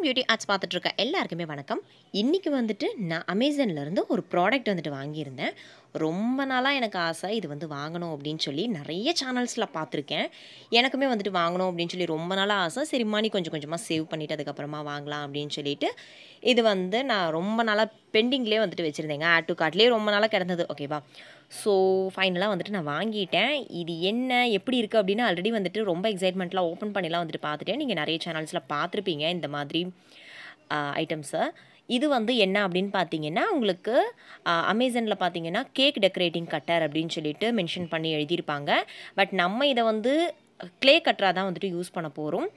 beauty arts பார்த்துட்டு இருக்க எல்லாருக்குமே வணக்கம் இன்றைக்கி வந்துட்டு நான் அமேசான்லேருந்து ஒரு ப்ராடக்ட் வந்துட்டு வாங்கியிருந்தேன் ரொம்ப நாளாக எனக்கு ஆசை இது வந்து வாங்கணும் அப்படின்னு சொல்லி நிறைய சேனல்ஸில் பார்த்துருக்கேன் எனக்குமே வந்துட்டு வாங்கணும் அப்படின்னு சொல்லி ரொம்ப நாளாக ஆசை சரி மணி கொஞ்சம் கொஞ்சமாக சேவ் பண்ணிவிட்டு அதுக்கப்புறமா வாங்கலாம் அப்படின்னு சொல்லிட்டு இது வந்து நான் ரொம்ப நாளாக பெண்டிங்லேயே வந்துட்டு வச்சுருந்தேங்க ஆட் டு கார்ட்லேயே ரொம்ப நாளாக கிடந்தது ஓகேவா ஸோ ஃபைனலாக வந்துட்டு நான் வாங்கிட்டேன் இது என்ன எப்படி இருக்குது அப்படின்னு ஆல்ரெடி வந்துட்டு ரொம்ப எக்ஸைட்மெண்ட்லாம் ஓப்பன் பண்ணிலாம் வந்துட்டு பார்த்துட்டேன் நீங்கள் நிறைய சேனல்ஸில் பார்த்துருப்பீங்க இந்த மாதிரி ஐட்டம்ஸை இது வந்து என்ன அப்படின்னு பார்த்தீங்கன்னா உங்களுக்கு அமேசானில் பார்த்தீங்கன்னா கேக் டெக்கரேட்டிங் கட்டர் அப்படின்னு சொல்லிட்டு மென்ஷன் பண்ணி எழுதியிருப்பாங்க பட் நம்ம இதை வந்து க்ளே கட்டராக தான் வந்துட்டு யூஸ் பண்ண போகிறோம்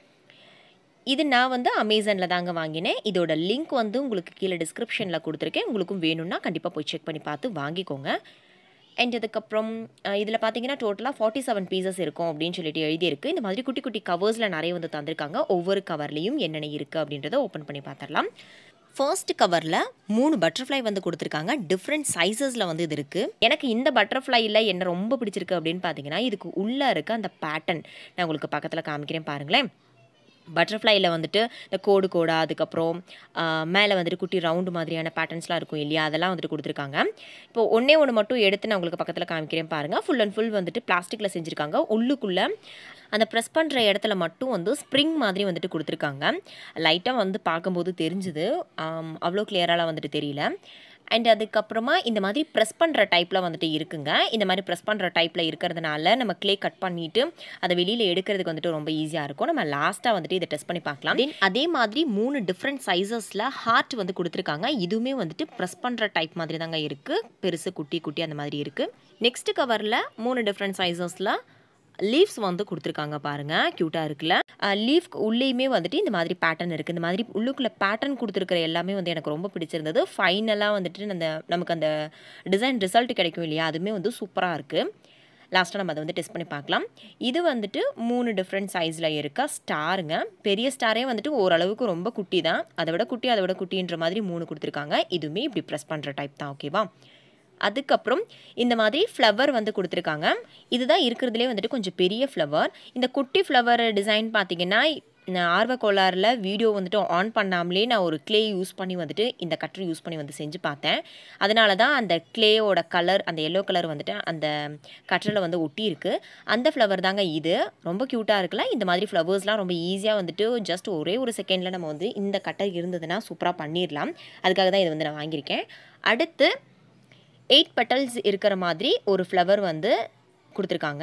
இது நான் வந்து அமேசானில் தாங்க வாங்கினேன் இதோட லிங்க் வந்து உங்களுக்கு கீழே டிஸ்கிரிப்ஷனில் கொடுத்துருக்கேன் உங்களுக்கும் வேணும்னா கண்டிப்பாக போய் செக் பண்ணி பார்த்து வாங்கிக்கோங்க அண்ட் அதுக்கப்புறம் இதில் பார்த்தீங்கன்னா டோட்டலாக ஃபார்ட்டி செவன் பீசஸ் இருக்கும் அப்படின்னு சொல்லிட்டு எழுதியிருக்கு இந்த மாதிரி குட்டி குட்டி கவர்ஸில் நிறைய வந்து தந்திருக்காங்க ஒவ்வொரு கவர்லேயும் என்னென்ன இருக்குது அப்படின்றத ஓப்பன் பண்ணி பார்த்துடலாம் ஃபர்ஸ்ட் கவரில் மூணு பட்டர்ஃப்ளை வந்து கொடுத்துருக்காங்க டிஃப்ரெண்ட் சைஸஸில் வந்து இது இருக்குது எனக்கு இந்த பட்டர்ஃப்ளையில் என்ன ரொம்ப பிடிச்சிருக்கு அப்படின்னு பார்த்தீங்கன்னா இதுக்கு உள்ளே இருக்க அந்த பேட்டர்ன் நான் உங்களுக்கு பக்கத்தில் காமிக்கிறேன் பாருங்களேன் பட்டர்ஃப்ளையில் வந்துட்டு இந்த கோடு கோடா அதுக்கப்புறம் மேலே வந்துட்டு குட்டி ரவுண்டு மாதிரியான பேட்டர்ன்ஸ்லாம் இருக்கும் இல்லையா அதெல்லாம் வந்துட்டு கொடுத்துருக்காங்க இப்போ ஒன்றே ஒன்று மட்டும் எடுத்து நான் உங்களுக்கு பக்கத்தில் காமிக்கிறேன் பாருங்கள் ஃபுல் அண்ட் ஃபுல் வந்துட்டு பிளாஸ்டிக்கில் செஞ்சுருக்காங்க உள்ளுக்குள்ளே அந்த ப்ரெஸ் பண்ணுற இடத்துல மட்டும் வந்து ஸ்ப்ரிங் மாதிரி வந்துட்டு கொடுத்துருக்காங்க லைட்டாக வந்து பார்க்கும்போது தெரிஞ்சுது அவ்வளோ கிளியராலாம் வந்துட்டு தெரியல அண்ட் அதுக்கப்புறமா இந்த மாதிரி ப்ரெஸ் பண்ணுற டைப்பில் வந்துட்டு இருக்குங்க இந்த மாதிரி ப்ரெஸ் பண்ணுற டைப்பில் இருக்கிறதுனால நம்ம க்ளே கட் பண்ணிவிட்டு அதை வெளியில் எடுக்கிறதுக்கு வந்துட்டு ரொம்ப ஈஸியாக இருக்கும் நம்ம லாஸ்ட்டாக வந்துட்டு இதை டெஸ்ட் பண்ணி பார்க்கலாம் தென் அதே மாதிரி மூணு டிஃப்ரெண்ட் சைஸஸில் ஹார்ட் வந்து கொடுத்துருக்காங்க இதுவுமே வந்துட்டு ப்ரெஸ் பண்ணுற டைப் மாதிரி தாங்க இருக்குது பெருசு குட்டி குட்டி அந்த மாதிரி இருக்குது நெக்ஸ்ட் கவரில் மூணு டிஃப்ரெண்ட் சைஸஸில் லீவ்ஸ் வந்து கொடுத்துருக்காங்க பாருங்கள் க்யூட்டாக இருக்குல்ல லீஃப்க்கு உள்ளேயுமே வந்துட்டு இந்த மாதிரி பேட்டர்ன் இருக்குது இந்த மாதிரி உள்ளுக்குள்ளே பேட்டர்ன் கொடுத்துருக்கிற எல்லாமே வந்து எனக்கு ரொம்ப பிடிச்சிருந்தது ஃபைனலாக வந்துட்டு அந்த நமக்கு அந்த டிசைன் ரிசல்ட் கிடைக்கும் இல்லையா அதுவுமே வந்து சூப்பராக இருக்குது லாஸ்ட்டாக நம்ம அதை வந்து டெஸ்ட் பண்ணி பார்க்கலாம் இது வந்துட்டு மூணு டிஃப்ரெண்ட் சைஸில் இருக்க ஸ்டாருங்க பெரிய ஸ்டாரே வந்துட்டு ஓரளவுக்கு ரொம்ப குட்டி தான் அதை விட குட்டி அதை விட குட்டின்ற மாதிரி மூணு கொடுத்துருக்காங்க இதுவுமே இப்படி ப்ரெஸ் பண்ணுற டைப் தான் ஓகேவா அதுக்கப்புறம் இந்த மாதிரி ஃப்ளவர் வந்து கொடுத்துருக்காங்க இதுதான் இருக்கிறதுலே வந்துட்டு கொஞ்சம் பெரிய ஃப்ளவர் இந்த குட்டி ஃப்ளவர் டிசைன் பார்த்தீங்கன்னா நான் ஆர்வ கோளாறில் வீடியோ வந்துட்டு ஆன் பண்ணாமலே நான் ஒரு க்ளே யூஸ் பண்ணி வந்துட்டு இந்த கட்டர் யூஸ் பண்ணி வந்து செஞ்சு பார்த்தேன் அதனால தான் அந்த க்ளேயோட கலர் அந்த எல்லோ கலர் வந்துட்டு அந்த கட்டரில் வந்து ஒட்டியிருக்கு அந்த ஃப்ளவர் தாங்க இது ரொம்ப க்யூட்டாக இருக்குல்ல இந்த மாதிரி ஃப்ளவர்ஸ்லாம் ரொம்ப ஈஸியாக வந்துட்டு ஜஸ்ட் ஒரே ஒரு செகண்டில் நம்ம வந்து இந்த கட்டர் இருந்ததுன்னா சூப்பராக பண்ணிடலாம் அதுக்காக தான் இது வந்து நான் வாங்கியிருக்கேன் அடுத்து எயிட் பெட்டல்ஸ் இருக்கிற மாதிரி ஒரு ஃப்ளவர் வந்து கொடுத்துருக்காங்க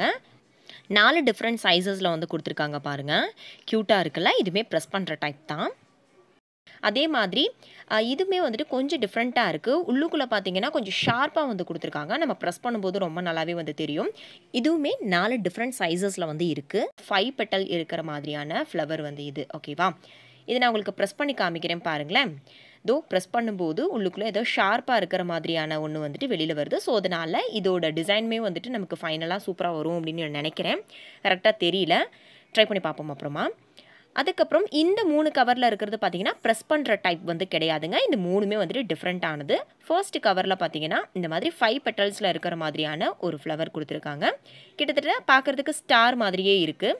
நாலு டிஃப்ரெண்ட் சைஸஸில் வந்து கொடுத்துருக்காங்க பாருங்கள் க்யூட்டாக இருக்குல்ல இதுவுமே ப்ரெஸ் பண்ணுற டைப் தான் அதே மாதிரி இதுவுமே வந்துட்டு கொஞ்சம் டிஃப்ரெண்ட்டாக இருக்குது உள்ளுக்குள்ளே பார்த்தீங்கன்னா கொஞ்சம் ஷார்ப்பாக வந்து கொடுத்துருக்காங்க நம்ம ப்ரெஸ் பண்ணும்போது ரொம்ப நல்லாவே வந்து தெரியும் இதுவுமே நாலு டிஃப்ரெண்ட் சைஸஸில் வந்து இருக்குது ஃபைவ் பெட்டல் இருக்கிற மாதிரியான ஃப்ளவர் வந்து இது ஓகேவா இது நான் உங்களுக்கு ப்ரெஸ் பண்ணி காமிக்கிறேன் பாருங்களேன் தோ ப்ரெஸ் பண்ணும்போது உள்ளுக்குள்ளே ஏதோ ஷார்ப்பாக இருக்கிற மாதிரியான ஒன்று வந்துட்டு வெளியில் வருது ஸோ அதனால் இதோட டிசைனுமே வந்துட்டு நமக்கு ஃபைனலாக சூப்பராக வரும் அப்படின்னு நான் நினைக்கிறேன் கரெக்டாக தெரியல ட்ரை பண்ணி பார்ப்போம் அப்புறமா அதுக்கப்புறம் இந்த மூணு கவரில் இருக்கிறது பார்த்தீங்கன்னா ப்ரெஸ் பண்ணுற டைப் வந்து கிடையாதுங்க இந்த மூணுமே வந்துட்டு டிஃப்ரெண்ட்டானது ஃபர்ஸ்ட் கவரில் பார்த்தீங்கன்னா இந்த மாதிரி ஃபைவ் பெட்டல்ஸில் இருக்கிற மாதிரியான ஒரு ஃப்ளவர் கொடுத்துருக்காங்க கிட்டத்தட்ட பார்க்குறதுக்கு ஸ்டார் மாதிரியே இருக்குது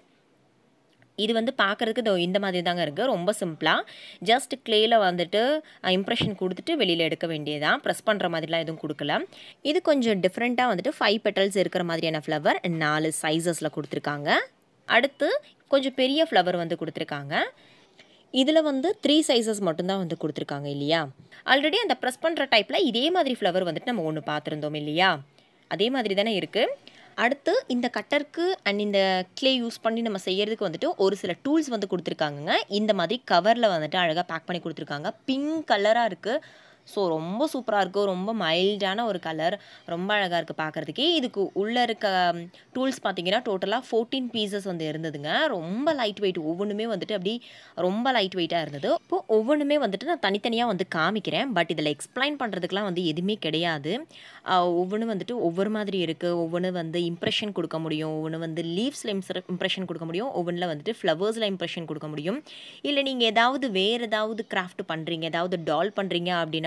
இது வந்து பார்க்குறதுக்கு இந்த மாதிரி தாங்க இருக்குது ரொம்ப சிம்பிளாக ஜஸ்ட் க்ளேயில் வந்துட்டு இம்ப்ரெஷன் கொடுத்துட்டு வெளியில் எடுக்க வேண்டியதான் ப்ரெஸ் பண்ணுற மாதிரிலாம் எதுவும் கொடுக்கல இது கொஞ்சம் டிஃப்ரெண்ட்டாக வந்துட்டு ஃபைவ் பெட்டல்ஸ் இருக்கிற மாதிரியான ஃப்ளவர் நாலு சைஸஸில் கொடுத்துருக்காங்க அடுத்து கொஞ்சம் பெரிய ஃப்ளவர் வந்து கொடுத்துருக்காங்க இதில் வந்து த்ரீ சைஸஸ் மட்டும்தான் வந்து கொடுத்துருக்காங்க இல்லையா ஆல்ரெடி அந்த ப்ரெஸ் பண்ணுற டைப்பில் இதே மாதிரி ஃப்ளவர் வந்துட்டு நம்ம ஒன்று பார்த்துருந்தோம் இல்லையா அதே மாதிரி தானே இருக்குது அடுத்து இந்த கட்டருக்கு அண்ட் இந்த க்ளே யூஸ் பண்ணி நம்ம செய்யறதுக்கு வந்துட்டு ஒரு சில டூல்ஸ் வந்து கொடுத்துருக்காங்க இந்த மாதிரி கவரில் வந்துட்டு அழகாக பேக் பண்ணி கொடுத்துருக்காங்க பிங்க் கலராக இருக்குது ஸோ ரொம்ப சூப்பராக இருக்குது ரொம்ப மைல்டான ஒரு கலர் ரொம்ப அழகாக இருக்குது பார்க்குறதுக்கே இதுக்கு உள்ளே இருக்க டூல்ஸ் பார்த்தீங்கன்னா டோட்டலாக ஃபோர்டீன் பீசஸ் வந்து இருந்ததுங்க ரொம்ப லைட் வெயிட் ஒவ்வொன்றுமே வந்துட்டு அப்படி ரொம்ப லைட் வெயிட்டாக இருந்தது இப்போது ஒவ்வொன்றுமே வந்துட்டு நான் தனித்தனியாக வந்து காமிக்கிறேன் பட் இதில் எக்ஸ்பிளைன் பண்ணுறதுக்குலாம் வந்து எதுவுமே கிடையாது ஒவ்வொன்று வந்துட்டு ஒவ்வொரு மாதிரி இருக்குது ஒவ்வொன்று வந்து இம்ப்ரெஷன் கொடுக்க முடியும் ஒவ்வொன்று வந்து லீவ்ஸில் இம்ப்ரெஷன் கொடுக்க முடியும் ஒவ்வொன்றில் வந்துட்டு ஃப்ளவர்ஸில் இம்ப்ரெஷன் கொடுக்க முடியும் இல்லை நீங்கள் ஏதாவது வேறு ஏதாவது கிராஃப்ட் பண்ணுறீங்க ஏதாவது டால் பண்ணுறீங்க அப்படின்னா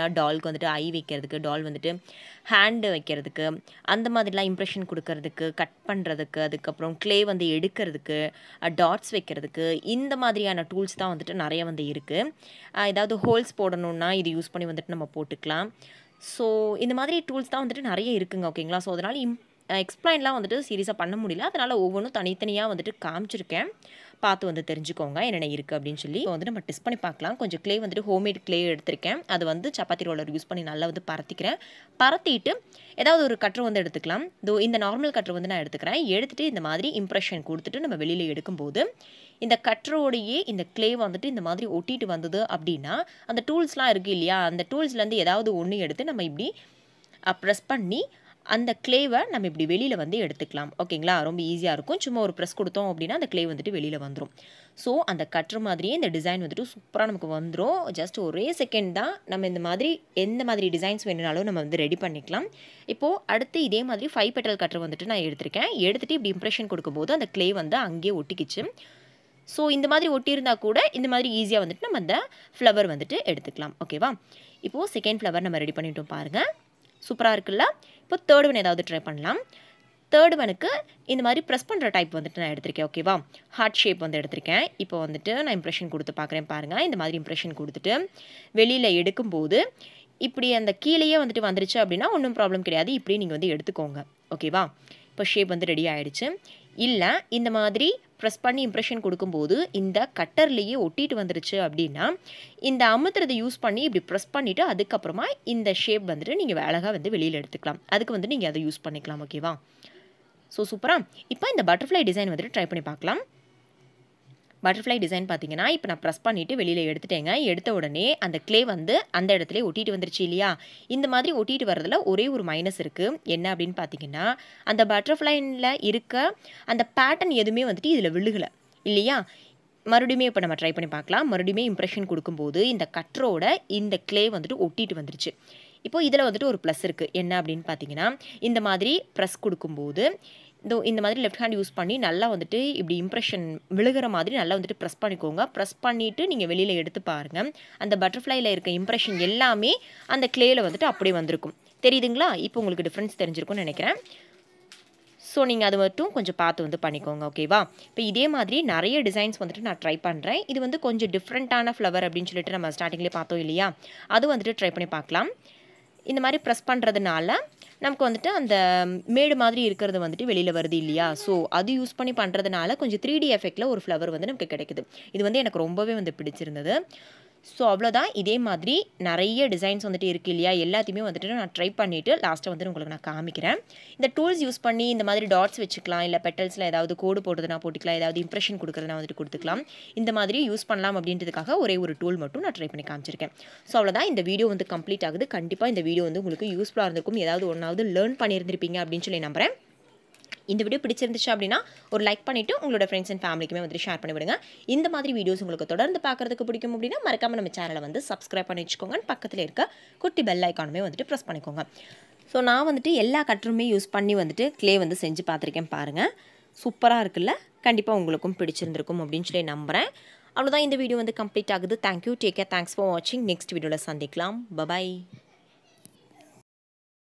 டால்க்கு வந்துட்டு ஐ வைக்கிறதுக்கு டால் வந்துட்டு ஹேண்டு வைக்கிறதுக்கு அந்த மாதிரிலாம் இம்ப்ரெஷன் கொடுக்கறதுக்கு கட் பண்ணுறதுக்கு அதுக்கப்புறம் க்ளே வந்து எடுக்கிறதுக்கு டாட்ஸ் வைக்கிறதுக்கு இந்த மாதிரியான டூல்ஸ் தான் வந்துட்டு நிறைய வந்து இருக்குது ஏதாவது ஹோல்ஸ் போடணுன்னா இது யூஸ் பண்ணி வந்துட்டு நம்ம போட்டுக்கலாம் ஸோ இந்த மாதிரி டூல்ஸ் தான் வந்துட்டு நிறைய இருக்குங்க ஓகேங்களா ஸோ அதனால் இம் எக்ஸ்பிளைன்லாம் வந்துட்டு சீரியஸாக பண்ண முடியல அதனால் ஒவ்வொன்றும் தனித்தனியாக வந்துட்டு காமிச்சிருக்கேன் பார்த்து வந்து தெரிஞ்சுக்கோங்க என்னென்ன இருக்குது அப்படின்னு சொல்லி இப்போ வந்து நம்ம டெஸ்ட் பண்ணி பார்க்கலாம் கொஞ்சம் க்ளே வந்துட்டு ஹோம்மேட் க்ளே எடுத்திருக்கேன் அது வந்து சப்பாத்தி ரோலர் யூஸ் பண்ணி நல்லா வந்து பரத்திக்கிறேன் பரத்திட்டு ஏதாவது ஒரு கட்டர் வந்து எடுத்துக்கலாம் இதோ இந்த நார்மல் கட்டர் வந்து நான் எடுத்துக்கிறேன் எடுத்துகிட்டு இந்த மாதிரி இம்ப்ரெஷன் கொடுத்துட்டு நம்ம வெளியில் எடுக்கும்போது இந்த கட்டரோடையே இந்த க்ளே வந்துட்டு இந்த மாதிரி ஒட்டிட்டு வந்தது அப்படின்னா அந்த டூல்ஸ்லாம் இருக்குது இல்லையா அந்த டூல்ஸ்லேருந்து ஏதாவது ஒன்று எடுத்து நம்ம இப்படி ப்ரெஸ் பண்ணி அந்த க்ளேவை நம்ம இப்படி வெளியில் வந்து எடுத்துக்கலாம் ஓகேங்களா ரொம்ப ஈஸியாக இருக்கும் சும்மா ஒரு ப்ரெஸ் கொடுத்தோம் அப்படின்னா அந்த க்ளே வந்துட்டு வெளியில் வந்துடும் ஸோ அந்த கட்டுற மாதிரியே இந்த டிசைன் வந்துட்டு சூப்பராக நமக்கு வந்துடும் ஜஸ்ட் ஒரே செகண்ட் தான் நம்ம இந்த மாதிரி எந்த மாதிரி டிசைன்ஸ் வேணுனாலும் நம்ம வந்து ரெடி பண்ணிக்கலாம் இப்போது அடுத்து இதே மாதிரி ஃபைவ் பெட்டல் கட்டர் வந்துட்டு நான் எடுத்திருக்கேன் எடுத்துகிட்டு இப்படி இம்ப்ரெஷன் கொடுக்கும்போது அந்த க்ளே வந்து அங்கேயே ஒட்டிக்கிச்சு ஸோ இந்த மாதிரி ஒட்டியிருந்தா கூட இந்த மாதிரி ஈஸியாக வந்துட்டு நம்ம அந்த ஃப்ளவர் வந்துட்டு எடுத்துக்கலாம் ஓகேவா இப்போது செகண்ட் ஃப்ளவர் நம்ம ரெடி பண்ணிட்டோம் பாருங்கள் சூப்பராக இருக்குல்ல இப்போ தேர்ட் ஒன் ஏதாவது ட்ரை பண்ணலாம் தேர்ட் ஒனுக்கு இந்த மாதிரி ப்ரெஸ் பண்ணுற டைப் வந்துட்டு நான் எடுத்திருக்கேன் ஓகேவா ஹார்ட் ஷேப் வந்து எடுத்திருக்கேன் இப்போ வந்துட்டு நான் இம்ப்ரெஷன் கொடுத்து பார்க்குறேன் பாருங்கள் இந்த மாதிரி இம்ப்ரெஷன் கொடுத்துட்டு வெளியில் எடுக்கும்போது இப்படி அந்த கீழேயே வந்துட்டு வந்துருச்சு அப்படின்னா ஒன்றும் ப்ராப்ளம் கிடையாது இப்படி நீங்கள் வந்து எடுத்துக்கோங்க ஓகேவா இப்போ ஷேப் வந்து ரெடி ஆகிடுச்சு இல்லை இந்த மாதிரி ப்ரெஸ் பண்ணி இம்ப்ரெஷன் கொடுக்கும்போது இந்த கட்டர்லேயே ஒட்டிட்டு வந்துருச்சு அப்படின்னா இந்த அமுத்துறதை யூஸ் பண்ணி இப்படி ப்ரெஸ் பண்ணிவிட்டு அதுக்கப்புறமா இந்த ஷேப் வந்துட்டு நீங்கள் அழகாக வந்து வெளியில் எடுத்துக்கலாம் அதுக்கு வந்து நீங்கள் அதை யூஸ் பண்ணிக்கலாம் ஓகேவா ஸோ சூப்பராக இப்போ இந்த பட்டர்ஃப்ளை டிசைன் வந்துட்டு ட்ரை பண்ணி பார்க்கலாம் பட்டர்ஃப்ளை டிசைன் பார்த்தீங்கன்னா இப்போ நான் ப்ரெஸ் பண்ணிவிட்டு வெளியில் எடுத்துட்டேங்க எடுத்த உடனே அந்த க்ளே வந்து அந்த இடத்துல ஒட்டிட்டு வந்துருச்சு இல்லையா இந்த மாதிரி ஒட்டிட்டு வரதுல ஒரே ஒரு மைனஸ் இருக்குது என்ன அப்படின்னு பார்த்தீங்கன்னா அந்த பட்டர்ஃப்ளைனில் இருக்க அந்த பேட்டர்ன் எதுவுமே வந்துட்டு இதில் விழுகலை இல்லையா மறுபடியுமே இப்போ நம்ம ட்ரை பண்ணி பார்க்கலாம் மறுபடியுமே இம்ப்ரெஷன் கொடுக்கும்போது இந்த கட்டரோட இந்த க்ளே வந்துட்டு ஒட்டிட்டு வந்துருச்சு இப்போ இதில் வந்துட்டு ஒரு ப்ளஸ் இருக்குது என்ன அப்படின்னு பார்த்தீங்கன்னா இந்த மாதிரி ப்ரெஸ் கொடுக்கும்போது இந்த இந்த மாதிரி லெஃப்ட் ஹேண்ட் யூஸ் பண்ணி நல்லா வந்துட்டு இப்படி இம்ப்ரெஷன் விழுகிற மாதிரி நல்லா வந்துட்டு ப்ரெஸ் பண்ணிக்கோங்க ப்ரெஸ் பண்ணிவிட்டு நீங்கள் வெளியில் எடுத்து பாருங்கள் அந்த பட்டர்ஃப்ளைல இருக்க இம்ப்ரெஷன் எல்லாமே அந்த க்ளேயில் வந்துட்டு அப்படியே வந்திருக்கும் தெரியுதுங்களா இப்போ உங்களுக்கு டிஃப்ரென்ஸ் தெரிஞ்சிருக்கும்னு நினைக்கிறேன் ஸோ நீங்கள் அது மட்டும் கொஞ்சம் பார்த்து வந்து பண்ணிக்கோங்க ஓகேவா இப்போ இதே மாதிரி நிறைய டிசைன்ஸ் வந்துட்டு நான் ட்ரை பண்ணுறேன் இது வந்து கொஞ்சம் டிஃப்ரெண்ட்டான ஃப்ளவர் அப்படின்னு சொல்லிட்டு நம்ம ஸ்டார்டிங்லேயே பார்த்தோம் இல்லையா அது வந்துட்டு ட்ரை பண்ணி பார்க்கலாம் இந்த மாதிரி ப்ரெஸ் பண்ணுறதுனால நமக்கு வந்துட்டு அந்த மேடு மாதிரி இருக்கிறது வந்துட்டு வெளியில் வருது இல்லையா ஸோ அது யூஸ் பண்ணி பண்ணுறதுனால கொஞ்சம் த்ரீ டி எஃபெக்டில் ஒரு ஃப்ளவர் வந்து நமக்கு கிடைக்குது இது வந்து எனக்கு ரொம்பவே வந்து பிடிச்சிருந்தது ஸோ அவ்வளோதான் இதே மாதிரி நிறைய டிசைன்ஸ் வந்துட்டு இருக்குது இல்லையா எல்லாத்தையுமே வந்துட்டு நான் ட்ரை பண்ணிவிட்டு லாஸ்ட்டாக வந்துட்டு உங்களுக்கு நான் காமிக்கிறேன் இந்த டூல்ஸ் யூஸ் பண்ணி இந்த மாதிரி டாட்ஸ் வச்சுக்கலாம் இல்லை பெட்டல்ஸில் ஏதாவது கோடு போடுறதுனா போட்டுக்கலாம் ஏதாவது இம்ப்ரெஷன் கொடுக்குறதுனா வந்துட்டு கொடுத்துக்கலாம் இந்த மாதிரி யூஸ் பண்ணலாம் அப்படின்றதுக்காக ஒரே ஒரு டூல் மட்டும் நான் ட்ரை பண்ணி காமிச்சிருக்கேன் ஸோ அவ்வளோதான் இந்த வீடியோ வந்து கம்ப்ளீட் ஆகுது கண்டிப்பாக இந்த வீடியோ வந்து உங்களுக்கு யூஸ்ஃபுல்லாக இருந்திருக்கும் ஏதாவது ஒன்றாவது லேர்ன் பண்ணியிருந்திருப்பீங்க அப்படின்னு சொல்லி நம்புகிறேன் இந்த வீடியோ பிடிச்சிருந்துச்சு அப்படின்னா ஒரு லைக் பண்ணிவிட்டு உங்களோட ஃப்ரெண்ட்ஸ் அண்ட் ஃபேமிலிக்குமே வந்து ஷேர் பண்ணி விடுங்க இந்த மாதிரி வீடியோஸ் உங்களுக்கு தொடர்ந்து பார்க்குறதுக்கு பிடிக்கும் அப்படின்னா மறக்காமல் நம்ம சேனலை வந்து சப்ஸ்கிரைப் பண்ணி வச்சுக்கோங்க பக்கத்தில் இருக்க குட்டி பெல் ஐக்கானுமே வந்துட்டு ப்ரெஸ் பண்ணிக்கோங்க ஸோ நான் வந்துட்டு எல்லா கட்டருமே யூஸ் பண்ணி வந்துட்டு க்ளே வந்து செஞ்சு பார்த்துருக்கேன் பாருங்கள் சூப்பராக இருக்குல்ல கண்டிப்பாக உங்களுக்கும் பிடிச்சிருந்திருக்கும் அப்படின்னு சொல்லி நம்புகிறேன் அவ்வளோதான் இந்த வீடியோ வந்து கம்ப்ளீட் ஆகுது thank you take care thanks for வாட்சிங் நெக்ஸ்ட் வீடியோவில் சந்திக்கலாம் பபாய்